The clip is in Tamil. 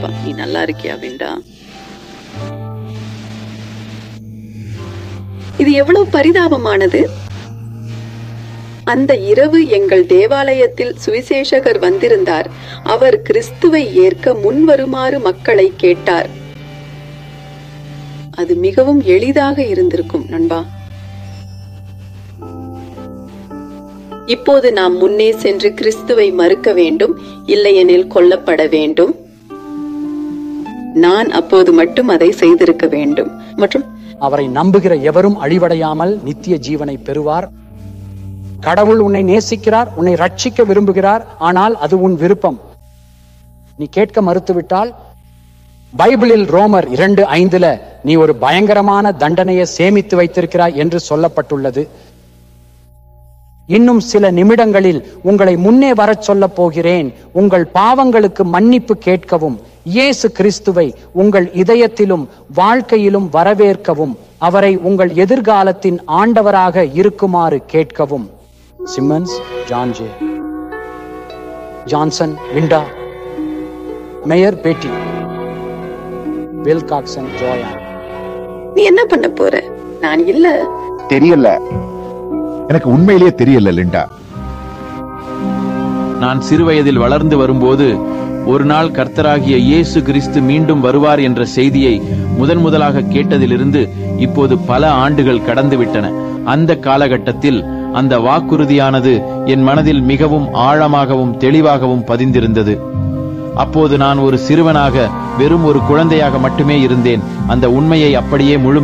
நீ நல்லா இருக்கியா விண்டா இது எவ்வளவு பரிதாபமானது அந்த இரவு எங்கள் தேவாலயத்தில் சுவிசேஷகர் வந்திருந்தார் அவர் கிறிஸ்துவை ஏற்க முன்வருமாறு மக்களை கேட்டார் அது மிகவும் எளிதாக இருந்திருக்கும் நண்பா இப்போது நாம் முன்னே சென்று கிறிஸ்துவை மறுக்க வேண்டும் இல்லையெனில் கொல்லப்பட வேண்டும் நான் அப்போது மட்டும் அதை செய்திருக்க வேண்டும் மற்றும் அவரை நம்புகிற எவரும் அழிவடையாமல் நித்திய ஜீவனை பெறுவார் கடவுள் உன்னை நேசிக்கிறார் உன்னை ரட்சிக்க விரும்புகிறார் ஆனால் அது உன் விருப்பம் நீ கேட்க மறுத்துவிட்டால் பைபிளில் ரோமர் இரண்டு ஐந்துல நீ ஒரு பயங்கரமான தண்டனையை சேமித்து வைத்திருக்கிறாய் என்று சொல்லப்பட்டுள்ளது இன்னும் சில நிமிடங்களில் உங்களை முன்னே வரச் சொல்லப் போகிறேன் உங்கள் பாவங்களுக்கு மன்னிப்பு கேட்கவும் இயேசு கிறிஸ்துவை உங்கள் இதயத்திலும் வாழ்க்கையிலும் வரவேற்கவும் அவரை உங்கள் எதிர்காலத்தின் ஆண்டவராக இருக்குமாறு கேட்கவும் Simmons John J Johnson Linda Meyer Betty Wilcoxson ஜோயா நீ என்ன பண்ண போற நான் இல்ல தெரியல எனக்கு உண்மையிலேயே தெரியல லிண்டா நான் சிறுவயதில் வளர்ந்து வரும்போது ஒரு நாள் கர்த்தராகிய இயேசு கிறிஸ்து மீண்டும் வருவார் என்ற செய்தியை முதன் முதலாக கேட்டதிலிருந்து இப்போது பல ஆண்டுகள் கடந்துவிட்டன அந்த காலகட்டத்தில் அந்த வாக்குறுதியானது என் மனதில் மிகவும் ஆழமாகவும் தெளிவாகவும் பதிந்திருந்தது அப்போது நான் ஒரு சிறுவனாக வெறும் ஒரு குழந்தையாக மட்டுமே இருந்தேன் அந்த உண்மையை அப்படியே முழு